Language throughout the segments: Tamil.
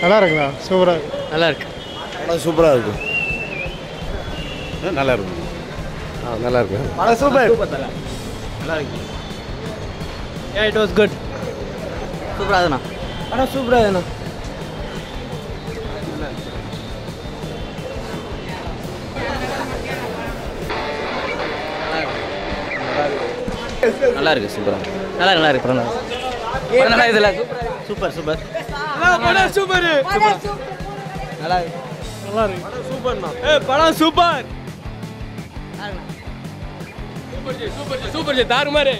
நல்லா இருக்குண்ணா சூப்பராக இருக்கு நல்லா இருக்கு படம் சூப்பராக இருக்கும் நல்லா இருக்கும் ஆ நல்லா இருக்கு படம் சூப்பர் நல்லா இருக்கு ஏ இட் வாஸ் குட் சூப்பராக இருக்குண்ணா படம் சூப்பராக இருக்குண்ணா நல்லா இருக்கு சூப்பரா நல்லா நல்லா இருக்கு படம் படம் நல்லா இதுல சூப்பர் சூப்பர் படம் சூப்பர் நல்லா இருக்கு நல்லா இருக்கு சூப்பர்ண்ணா ஏ படம் சூப்பர் சூப்பர் சூப்பர் ஜி தாறு மாதிரி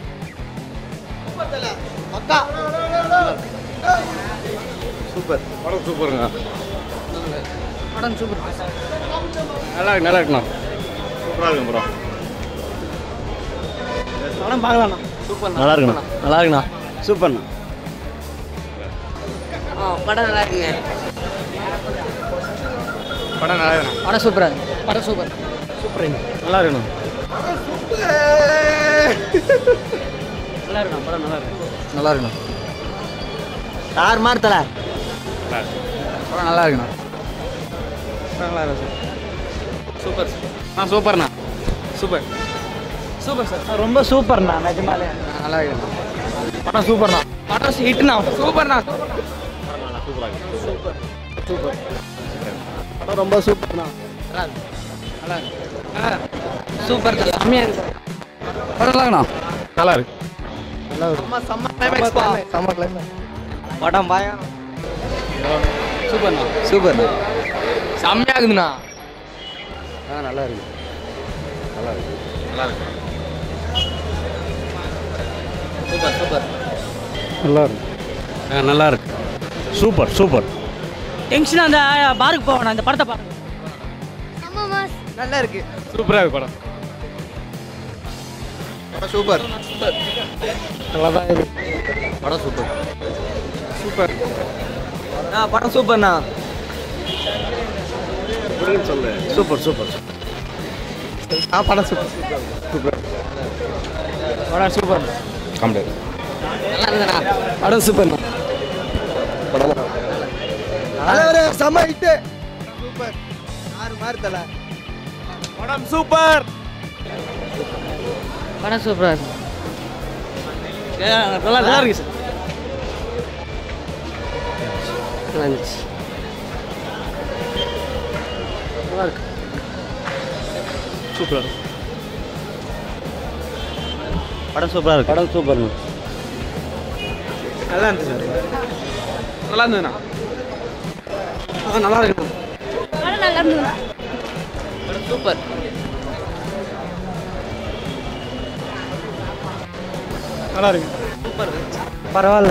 சூப்பர் படம் சூப்பருங்க படம் சூப்பர் நல்லா இருக்கு நல்லா இருக்குண்ணா சூப்பராக இருக்கும் படம் படம் பார்க்கலாம்ண்ணா சூப்பர் நல்லா இருக்குண்ணா நல்லா இருக்குண்ணா சூப்பர்ண்ணா ஆ படம் நல்லா இருக்குங்க படம் நல்லா இருக்குண்ணா படம் சூப்பரா படம் சூப்பர் சூப்பர் நல்லா இருக்குண்ணா நல்லா இருக்குண்ணா படம் நல்லா இருக்கு நல்லா இருக்குண்ணா யார் மாதிரி தல படம் நல்லா இருக்குண்ணா படம் நல்லா இருக்கு சூப்பர் ஆ சூப்பர்ண்ணா சூப்பர் சூப்பர் சார் ரொம்ப சூப்பர்ண்ணா நிஜமாலே நல்லா இருக்கு படம் சூப்பர்ண்ணா படம் ஹிட்ண்ணா சூப்பர்ண்ணா சூப்பர் சூப்பர் படம் ரொம்ப சூப்பர்ண்ணா நல்லா இருக்கு நல்லா இருக்கு சூப்பர் செம்மையாக இருக்கு படம் நல்லாங்கண்ணா நல்லா இருக்கு செம்ம கிளைமேக்ஸ் படம் பாயா சூப்பர்ண்ணா சூப்பர்ண்ணா செம்மையாக இருக்குதுண்ணா ஆ நல்லா இருக்கு நல்லா இருக்கு நல்லா இருக்கு சூப்பர் சூப்பர் நல்லா இருக்கு ஆ நல்லா இருக்கு சூப்பர் சூப்பர் டென்ஷனாக அந்த பாருக்கு போவேன் இந்த படத்தை பாருங்க நல்லா இருக்கு சூப்பராக இருக்கு படம் படம் சூப்பர் நல்லா தான் இருக்கு படம் சூப்பர் சூப்பர் ஆ படம் சூப்பர்ண்ணா எப்படின்னு சொல்லு சூப்பர் சூப்பர் ஆ படம் சூப்பர் சூப்பர் படம் சூப்பர் கம்ப்ளீட் நல்லா இருக்குண்ணா படம் சூப்பர்ண்ணா படம் செம்ம ஹிட்டு சூப்பர் யாரு மாதிரி தல படம் சூப்பர் படம் சூப்பராக இருக்கு நல்லா நல்லா இருக்கு சார் நல்லா இருந்துச்சு நல்லா இருக்கு சூப்பர் படம் சூப்பராக இருக்கு படம் சூப்பர் நல்லா இருந்துச்சு சார் நல்லா இருந்ததுண்ணா ஆ நல்லா இருக்குண்ணா படம் நல்லா இருந்தது படம் சூப்பர் நல்லா இருக்கு சூப்பர் பரவாயில்ல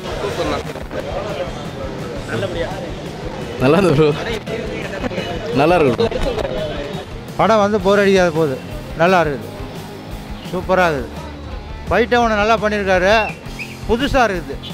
நல்லா இருக்கு ப்ரோ நல்லா இருக்கு படம் வந்து போர் அடிக்காத போகுது நல்லா இருக்குது சூப்பராக இருக்குது ஃபைட்டை ஒன்று நல்லா பண்ணியிருக்காரு புதுசாக இருக்குது